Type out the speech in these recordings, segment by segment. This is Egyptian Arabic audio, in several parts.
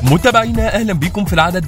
متابعينا اهلا بكم في العدد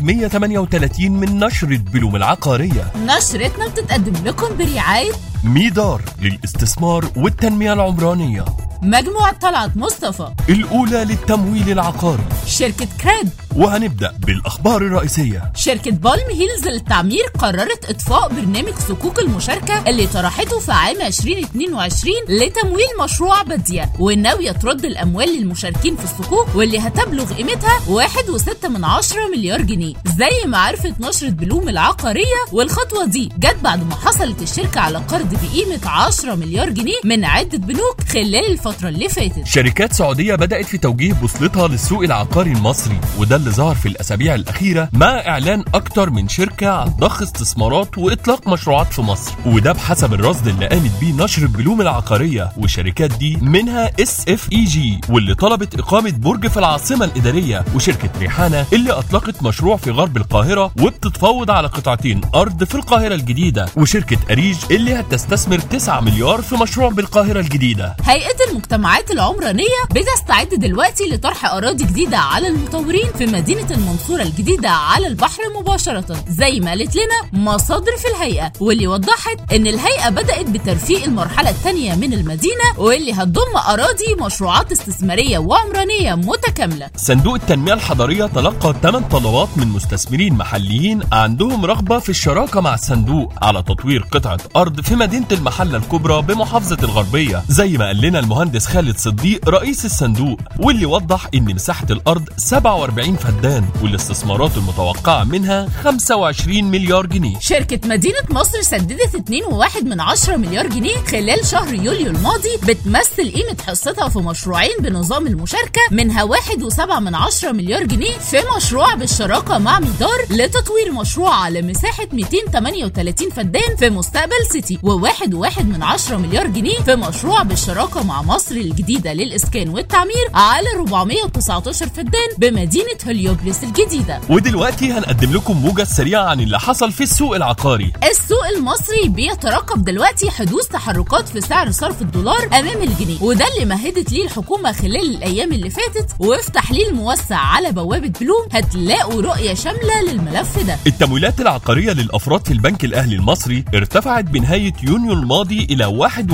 138 من نشرة بلوم العقارية نشرتنا بتتقدم لكم برعاية ميدار للاستثمار والتنمية العمرانية مجموعة طلعت مصطفى الأولى للتمويل العقاري شركة كريد وهنبدأ بالأخبار الرئيسية شركة بالم هيلز للتعمير قررت إطفاء برنامج صكوك المشاركة اللي طرحته في عام 2022 لتمويل مشروع بدية والناوية ترد الأموال للمشاركين في الصكوك واللي هتبلغ قيمتها 1.6 من عشرة مليار جنيه زي ما عرفت نشرة بلوم العقارية والخطوة دي جت بعد ما حصلت الشركة على قرض بقيمة 10 مليار جنيه من عدة بنوك خلال الفترة اللي فاتت شركات سعودية بدأت في توجيه بوصلتها للسوق العقاري المصري وده اللي ظهر في الأسابيع الأخيرة مع إعلان أكتر من شركة عن ضخ استثمارات وإطلاق مشروعات في مصر وده بحسب الرصد اللي قامت بيه نشر بلوم العقارية والشركات دي منها اس اف اي جي واللي طلبت إقامة برج في العاصمة الإدارية وشركة ريحانة اللي أطلقت مشروع في غرب القاهرة وبتتفاوض على قطعتين أرض في القاهرة الجديدة وشركة أريج اللي هتستثمر 9 مليار في مشروع بالقاهرة الجديدة هيئة المجتمعات العمرانية بتستعد دلوقتي لطرح أراضي جديدة على المطورين في مدينة المنصورة الجديدة على البحر مباشرة زي ما قالت لنا مصادر في الهيئة واللي وضحت إن الهيئة بدأت بترفيق المرحلة الثانية من المدينة واللي هتضم أراضي مشروعات استثمارية وعمرانية متكاملة صندوق التنمية الحضرية تلقى 8 طلبات من مستثمرين محليين عندهم رغبة في الشراكة مع الصندوق على تطوير قطعة أرض في مدينة المحلة الكبرى بمحافظة الغربية زي ما قال لنا المهندس خالد صديق رئيس الصندوق واللي وضح إن مساحة الأرض 47 فدان والاستثمارات المتوقعة منها 25 مليار جنيه شركة مدينة مصر سددت 2.1 من 10 مليار جنيه خلال شهر يوليو الماضي بتمثل قيمة حصتها في مشروعين بنظام المشاركة منها 1.7 من 10 مليار جنيه في مشروع بالشراكة مع ميدار لتطوير مشروع على مساحة 238 فدان في مستقبل سيتي و1.1 من 10 مليار جنيه في مشروع بالشراكة مع مصر الجديدة للإسكان والتعمير على 419 فدان بمدينة هليوبلس الجديدة ودلوقتي هنقدم لكم موجز سريع عن اللي حصل في السوق العقاري السوق المصري بيترقب دلوقتي حدوث تحركات في سعر صرف الدولار امام الجنيه وده اللي مهدت ليه الحكومه خلال الايام اللي فاتت وفي تحليل موسع على بوابه بلوم هتلاقوا رؤيه شامله للملف ده التمويلات العقارية للأفراد في البنك الأهلي المصري ارتفعت بنهاية يونيو الماضي إلى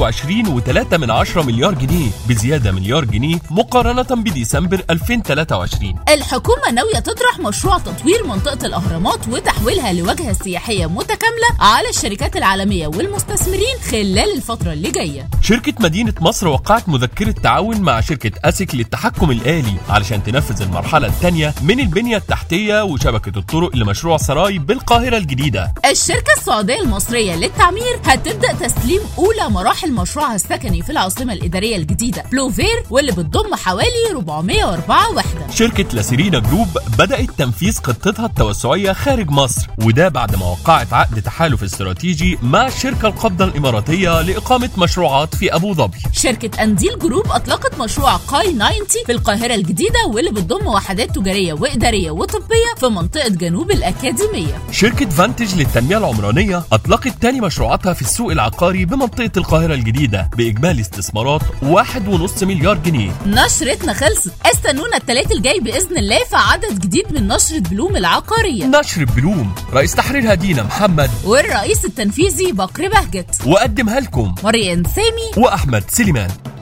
21.3 من 10 مليار جنيه بزيادة مليار جنيه مقارنة بديسمبر 2023 الحكومه ناويه تطرح مشروع تطوير منطقه الاهرامات وتحويلها لواجهه سياحيه متكامله على الشركات العالميه والمستثمرين خلال الفتره اللي جايه شركة مدينة مصر وقعت مذكرة تعاون مع شركة أسك للتحكم الآلي علشان تنفذ المرحلة الثانية من البنية التحتية وشبكة الطرق لمشروع سراي بالقاهرة الجديدة الشركة السعودية المصرية للتعمير هتبدأ تسليم أولى مراحل مشروعها السكني في العاصمة الإدارية الجديدة بلوفير واللي بتضم حوالي 404 وحدة شركة لاسيرينا جروب بدأت تنفيذ خطتها التوسعية خارج مصر وده بعد ما وقعت عقد تحالف استراتيجي مع الشركة القابضة الإماراتية لإقامة مشروعات في أبو ظبي شركة أنديل جروب أطلقت مشروع كاي 90 في القاهرة الجديدة واللي بتضم وحدات تجارية وإدارية وطبية في منطقة جنوب الأكاديمية شركة فانتج للتنمية العمرانية أطلقت تاني مشروعاتها في السوق العقاري بمنطقة القاهرة الجديدة بإجمالي استثمارات 1.5 مليار جنيه نشرتنا خلصت استنونا التلات الجاي بإذن الله في عدد جديد من نشرة بلوم العقارية نشر بلوم رئيس تحريرها دينا محمد والرئيس التنفيذي بكر بهجت وقدمها لكم مريم سامي وأحمد سليمان